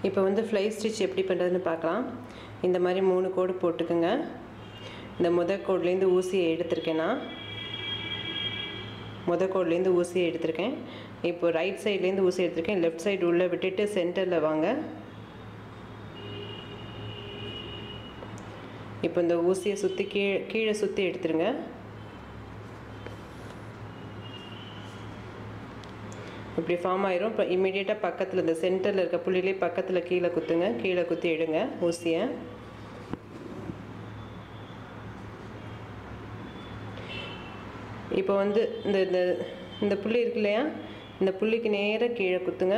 இப்போ வந்து fly stitch எப்படி பண்ணுறதுன்னு பார்க்கலாம் இந்த மாதிரி மூணு கோடு போட்டுக்குங்க இந்த முத கோட்லேருந்து ஊசியை எடுத்திருக்கேன் நான் முத கோட்லேருந்து ஊசியை எடுத்திருக்கேன் இப்போ ரைட் சைட்லேருந்து ஊசி எடுத்திருக்கேன் லெஃப்ட் சைடு உள்ளே விட்டுட்டு சென்டரில் வாங்க இப்போ இந்த ஊசியை சுற்றி கீழே கீழே சுற்றி எடுத்துருங்க இப்படி ஃபார்ம் ஆயிரும் இப்போ இம்மிடியேட்டாக பக்கத்தில் இந்த சென்டரில் இருக்க புள்ளிலே பக்கத்தில் கீழே குத்துங்க கீழே குத்தி எடுங்க ஊசியை இப்போ வந்து இந்த இந்த இந்த புள்ளி இருக்கு இல்லையா இந்த புள்ளிக்கு நேராக கீழே குத்துங்க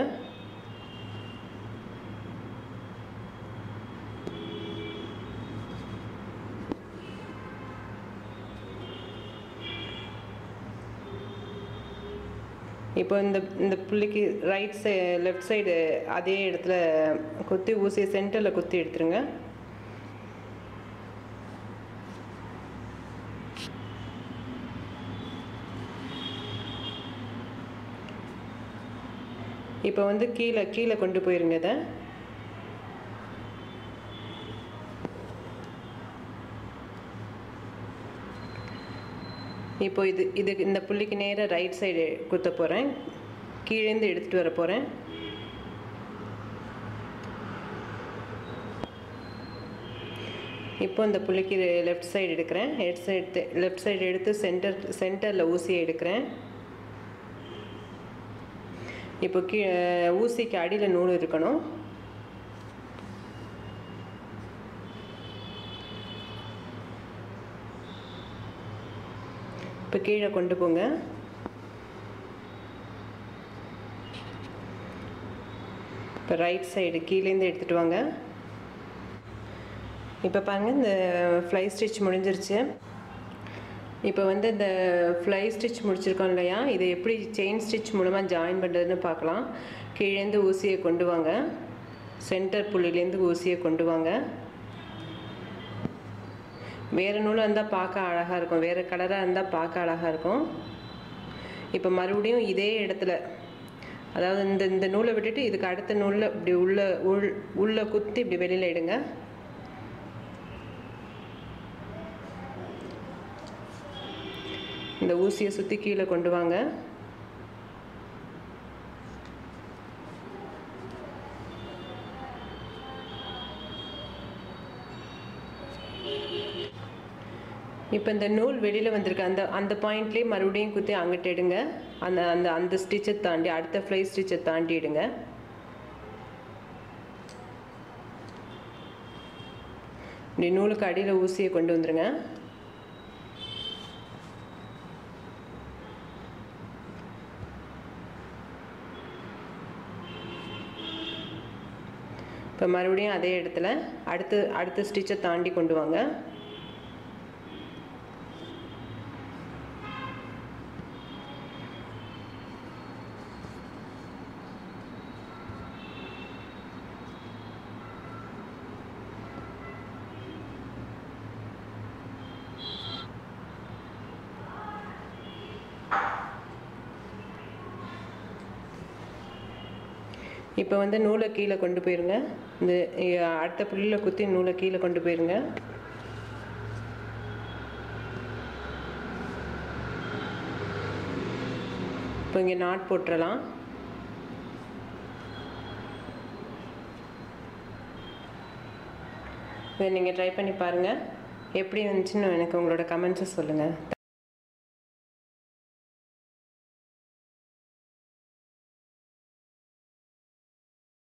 இப்போ இந்த இந்த புள்ளிக்கு ரைட் சை லெஃப்ட் சைடு அதே இடத்துல குத்தி ஊசியை சென்டரில் குத்தி எடுத்துருங்க இப்போ வந்து கீழே கீழே கொண்டு போயிருங்க இதை இப்போ இது இது இந்த புள்ளிக்கு நேராக ரைட் சைடு குத்த போகிறேன் கீழேருந்து எடுத்துகிட்டு வர போகிறேன் இப்போ இந்த புள்ளிக்கு லெஃப்ட் சைடு எடுக்கிறேன் ஹெட் சைடு லெஃப்ட் சைடு எடுத்து சென்டர் சென்டரில் ஊசியை எடுக்கிறேன் இப்போ கீ ஊசிக்கு அடியில் நூல் இருக்கணும் இப்போ கீழே கொண்டு போங்க இப்போ ரைட் சைடு கீழேருந்து எடுத்துகிட்டு வாங்க இப்போ பாருங்கள் இந்த ஃப்ளை ஸ்டிச் முடிஞ்சிருச்சு இப்போ வந்து இந்த ஃப்ளை ஸ்டிச் முடிச்சிருக்கோம் இல்லையா இதை எப்படி செயின் ஸ்டிச் மூலமாக ஜாயின் பண்ணுறதுன்னு பார்க்கலாம் கீழேருந்து ஊசியை கொண்டு வாங்க சென்டர் புள்ளிலேருந்து ஊசியை கொண்டு வாங்க வேறு நூலாக இருந்தால் பார்க்க அழகாக இருக்கும் வேறு கலராக இருந்தால் பார்க்க அழகாக இருக்கும் இப்போ மறுபடியும் இதே இடத்துல அதாவது இந்த இந்த நூலை விட்டுட்டு இதுக்கு அடுத்த நூலில் இப்படி உள்ள உள் உள்ளே குத்தி இப்படி வெளியில் எடுங்க இந்த ஊசியை சுற்றி கீழே கொண்டு வாங்க இப்போ இந்த நூல் வெளியில் வந்திருக்கு அந்த அந்த பாயிண்ட்லேயே மறுபடியும் குத்தி அங்கிட்டு எடுங்க அந்த அந்த அந்த ஸ்டிச்சை தாண்டி அடுத்த ஃப்ளை ஸ்டிச்சை தாண்டி எடுங்க இப்படி நூலுக்கு அடியில் ஊசியை கொண்டு வந்துருங்க இப்போ மறுபடியும் அதே இடத்துல அடுத்து அடுத்த ஸ்டிச்சை தாண்டி கொண்டு வாங்க இப்போ வந்து நூலை கீழே கொண்டு போயிருங்க இந்த அடுத்த புள்ளியில் குத்தி நூலை கீழே கொண்டு போயிருங்க இப்போ இங்கே நாட் போட்டுடலாம் இதை நீங்கள் ட்ரை பண்ணி பாருங்கள் எப்படி இருந்துச்சுன்னு எனக்கு உங்களோட கமெண்ட்ஸை சொல்லுங்கள்